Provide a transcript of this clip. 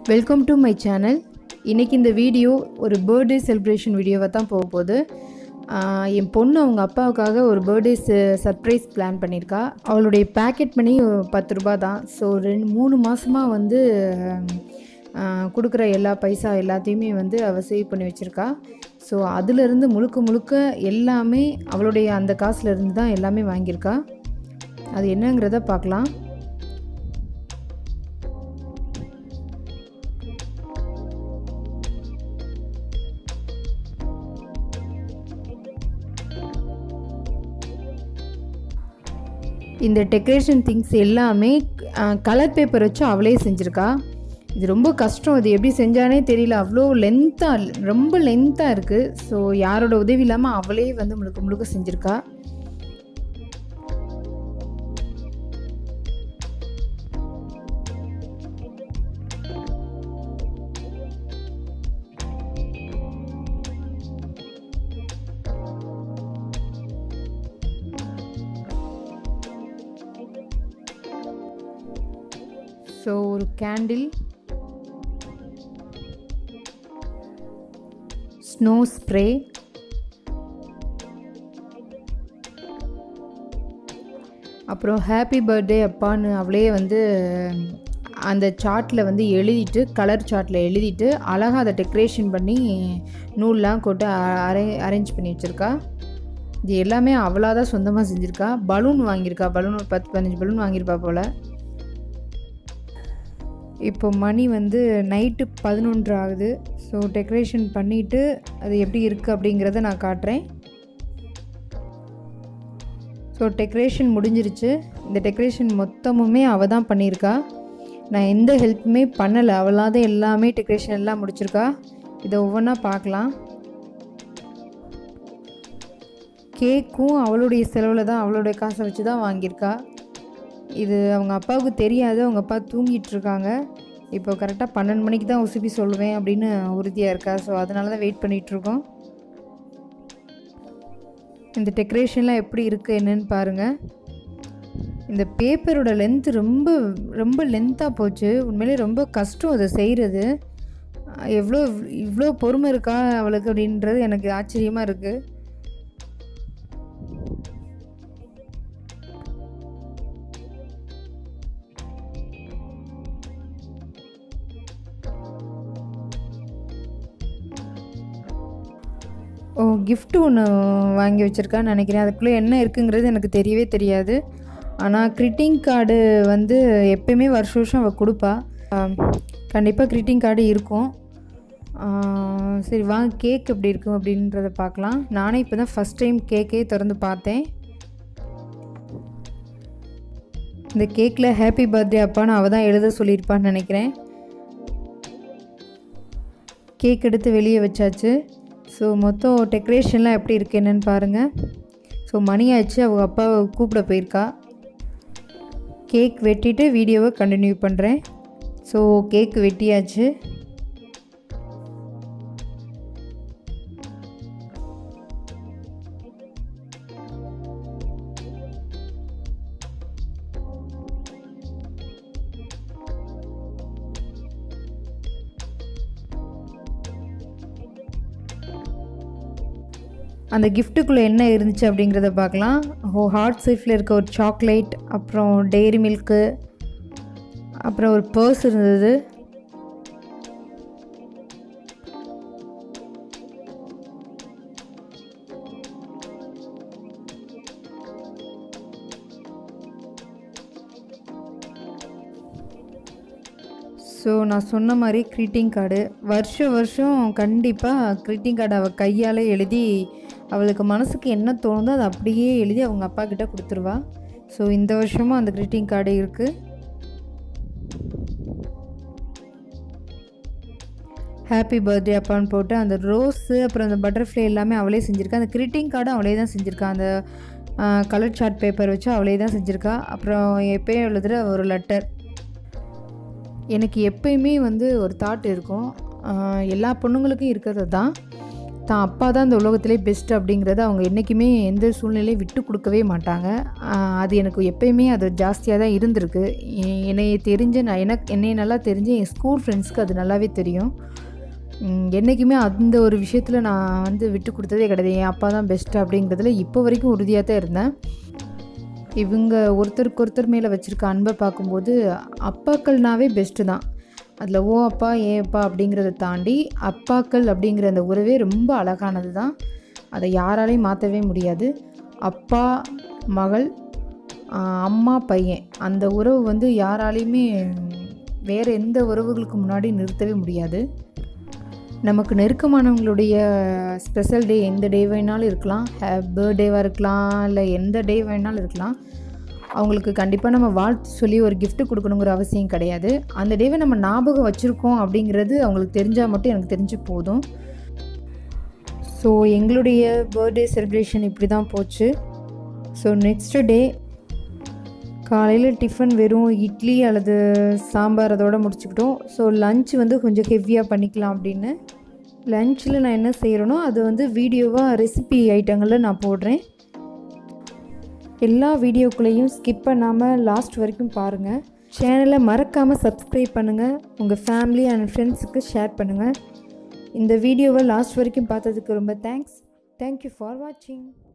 welcome to my channel இன்றைக்கி இந்த video ஒரு பர்த்டே செலிப்ரேஷன் வீடியோவை தான் போக போகுது ஆஹ் என் பொண்ணு அவங்க அப்பாவுக்காக ஒரு பர்த்டே சர்ப்ரைஸ் பிளான் பண்ணியிருக்கா அவளுடைய பேக்கெட் மணி பத்து ரூபா தான் ஸோ ரெண்டு மூணு மாதமாக வந்து ஆஹ் கொடுக்குற எல்லா பைசா எல்லாத்தையுமே வந்து அவள் சேவ் பண்ணி வச்சுருக்கா ஸோ அதிலிருந்து முழுக்க முழுக்க எல்லாமே அவளுடைய அந்த காசுலேருந்து தான் எல்லாமே வாங்கியிருக்கா அது என்னங்கிறத பார்க்கலாம் இந்த டெக்கரேஷன் திங்ஸ் எல்லாமே கலர் பேப்பர் வச்சு அவளே செஞ்சுருக்கா இது ரொம்ப கஷ்டம் இது எப்படி செஞ்சானே தெரியல அவ்வளோ லென்த்தாக ரொம்ப லென்த்தாக இருக்குது ஸோ யாரோட உதவி இல்லாமல் அவளே வந்து முழுக்க முழுக்க செஞ்சுருக்கா ஸோ ஒரு கேண்டில் ஸ்னோ ஸ்ப்ரே அப்புறம் ஹாப்பி பர்த்டே அப்பான்னு அவளே வந்து அந்த சார்ட்டில் வந்து எழுதிட்டு கலர் சார்ட்டில் எழுதிட்டு அழகாக அதை டெக்கரேஷன் பண்ணி நூல்லாம் போட்டு அரே அரேஞ்ச் பண்ணி வச்சுருக்கா இது எல்லாமே அவளாக தான் சொந்தமாக செஞ்சுருக்கா பலூன் வாங்கியிருக்கா பலூன் ஒரு பத்து பதினஞ்சு பலூன் வாங்கியிருப்பா போல் இப்போ மணி வந்து நைட்டு பதினொன்று ஆகுது ஸோ டெக்கரேஷன் பண்ணிவிட்டு அது எப்படி இருக்குது அப்படிங்கிறத நான் காட்டுறேன் ஸோ டெக்கரேஷன் முடிஞ்சிருச்சு இந்த டெக்கரேஷன் மொத்தமுமே அவள் தான் பண்ணியிருக்கா நான் எந்த ஹெல்ப்புமே பண்ணலை அவளாக தான் எல்லாமே டெக்கரேஷன் எல்லாம் முடிச்சிருக்கா இதை ஒவ்வொன்றா பார்க்கலாம் கேக்கும் அவளுடைய செலவில் தான் அவளுடைய காசை வச்சு தான் வாங்கியிருக்கா இது அவங்க அப்பாவுக்கு தெரியாது அவங்க அப்பா தூங்கிட்டு இருக்காங்க இப்போ கரெக்டாக பன்னெண்டு மணிக்கு தான் உசுப்பி சொல்லுவேன் அப்படின்னு உறுதியாக இருக்கா ஸோ அதனால தான் வெயிட் பண்ணிகிட்ருக்கோம் இந்த டெக்கரேஷன்லாம் எப்படி இருக்குது என்னன்னு பாருங்கள் இந்த பேப்பரோட லென்த் ரொம்ப ரொம்ப லென்த்தாக போச்சு உண்மையிலே ரொம்ப கஷ்டம் அதை செய்கிறது எவ்வளோ இவ்வளோ பொறுமை இருக்கா அவளுக்கு அப்படின்றது எனக்கு ஆச்சரியமாக இருக்குது ஓ gift ஒன்று வாங்கி வச்சுருக்கான்னு நினைக்கிறேன் அதுக்குள்ளே என்ன இருக்குங்கிறது எனக்கு தெரியவே தெரியாது ஆனால் க்ரிட்டிங் கார்டு வந்து எப்பயுமே வருஷம் வருஷம் அவள் கொடுப்பா கண்டிப்பாக க்ரிட்டிங் கார்டு இருக்கும் ஆ, சரி வாங்க கேக் எப்படி இருக்கும் அப்படின்றத பார்க்கலாம் நானே இப்போ தான் ஃபஸ்ட் டைம் கேக்கே திறந்து பார்த்தேன் இந்த கேக்கில் ஹாப்பி பர்த்டே அப்பான்னு அவள் தான் எழுத சொல்லியிருப்பான்னு நினைக்கிறேன் கேக் எடுத்து வெளியே வச்சாச்சு ஸோ மொத்தம் டெக்கரேஷன்லாம் எப்படி இருக்கு என்னன்னு பாருங்கள் ஸோ மணி ஆச்சு அவங்க அப்பாவை கூப்பிட போயிருக்கா கேக் வெட்டிட்டு வீடியோவை கண்டினியூ பண்ணுறேன் ஸோ கேக் வெட்டியாச்சு அந்த கிஃப்ட்டுக்குள்ளே என்ன இருந்துச்சு அப்படிங்கிறத பார்க்கலாம் ஓ ஹார்ட் ஷேஃபில் இருக்க ஒரு சாக்லேட் அப்புறம் டெய்ரி மில்க்கு அப்புறம் ஒரு பர்ஸ் இருந்தது ஸோ நான் சொன்ன மாதிரி க்ரீட்டிங் கார்டு வருஷம் வருஷம் கண்டிப்பாக க்ரீட்டிங் கார்டு அவள் கையால் எழுதி அவளுக்கு மனசுக்கு என்ன தோணுதோ அதை அப்படியே எழுதி அவங்க அப்பா கிட்ட கொடுத்துருவா ஸோ இந்த வருஷமும் அந்த க்ரீட்டிங் கார்டு இருக்குது ஹாப்பி பர்த்டே அப்பான்னு போட்டு அந்த ரோஸு அப்புறம் அந்த பட்டர்ஃப்ளை எல்லாமே அவளே செஞ்சுருக்கா அந்த க்ரீட்டிங் கார்டும் அவளே தான் செஞ்சுருக்கா அந்த கலர் சார்ட் பேப்பர் வச்சு அவளே தான் செஞ்சுருக்கா அப்புறம் எப்பயும் எழுதுகிற ஒரு லெட்டர் எனக்கு எப்பயுமே வந்து ஒரு தாட் இருக்கும் ஆஹ் எல்லா பொண்ணுங்களுக்கும் இருக்கிறது தான் தான் அப்பா தான் இந்த உலகத்திலே பெஸ்ட் அப்படிங்கிறத அவங்க என்றைக்குமே எந்த சூழ்நிலையும் விட்டு கொடுக்கவே மாட்டாங்க ஆஹ் அது எனக்கு எப்பயுமே அது ஜாஸ்தியாக தான் இருந்திருக்கு எ- என்னைய தெரிஞ்ச நான் எனக்கு என்னைய நல்லா தெரிஞ்ச என் ஸ்கூல் ஃப்ரெண்ட்ஸ்க்கு அது நல்லாவே தெரியும் உம், என்றைக்குமே அந்த ஒரு விஷயத்தில் நான் வந்து விட்டு கொடுத்ததே கிடையாது என் அப்பா தான் பெஸ்ட்டு அப்படிங்கிறதுல இப்போ வரைக்கும் உறுதியாக தான் இருந்தேன் இவங்க ஒருத்தருக்கு ஒருத்தர் மேலே வச்சுருக்க அன்பை பார்க்கும்போது அப்பாக்கள்னாவே பெஸ்ட்டு தான் அதில் ஓ அப்பா ஏ அப்பா அப்படிங்கிறத தாண்டி அப்பாக்கள் அப்படிங்கிற அந்த உறவே ரொம்ப அழகானது தான் அதை யாராலையும் மாற்றவே முடியாது அப்பா மகள் ஆஹ், அம்மா பையன் அந்த உறவு வந்து யாராலையுமே வேறு எந்த உறவுகளுக்கு முன்னாடி நிறுத்தவே முடியாது நமக்கு நெருக்கமானவங்களுடைய ஸ்பெஷல் டே எந்த டே வேணாலும் இருக்கலாம் பர்த்டேவாக இருக்கலாம் இல்லை எந்த டே வேணாலும் இருக்கலாம் அவங்களுக்கு கண்டிப்பாக நம்ம வாழ்த்து சொல்லி ஒரு gift கொடுக்கணுங்கிற அவசியம் கிடையாது அந்த டேவை நம்ம ஞாபகம் வச்சுருக்கோம் அப்படிங்கிறது அவங்களுக்கு தெரிஞ்சால் மட்டும் எனக்கு தெரிஞ்சு போதும் ஸோ எங்களுடைய பர்த்டே செலிப்ரேஷன் இப்படி தான் போச்சு ஸோ நெக்ஸ்ட் டே காலையில் டிஃபன் வெறும் இட்லி அல்லது சாம்பார் அதோட முடிச்சுக்கிட்டோம் ஸோ லஞ்ச் வந்து கொஞ்சம் ஹெவியாக பண்ணிக்கலாம் அப்படின்னு லஞ்சில் நான் என்ன செய்கிறேனோ அது வந்து வீடியோவாக ரெசிபி ஐட்டங்களில் நான் போடுறேன் எல்லா வீடியோக்குள்ளேயும் ஸ்கிப் பண்ணாமல் லாஸ்ட் வரைக்கும் பாருங்கள் சேனலை மறக்காமல் சப்ஸ்கிரைப் பண்ணுங்கள் உங்கள் ஃபேமிலி அண்ட் ஃப்ரெண்ட்ஸுக்கு ஷேர் பண்ணுங்கள் இந்த வீடியோவை லாஸ்ட் வரைக்கும் பார்த்ததுக்கு ரொம்ப தேங்க்ஸ் தேங்க்யூ ஃபார் வாட்சிங்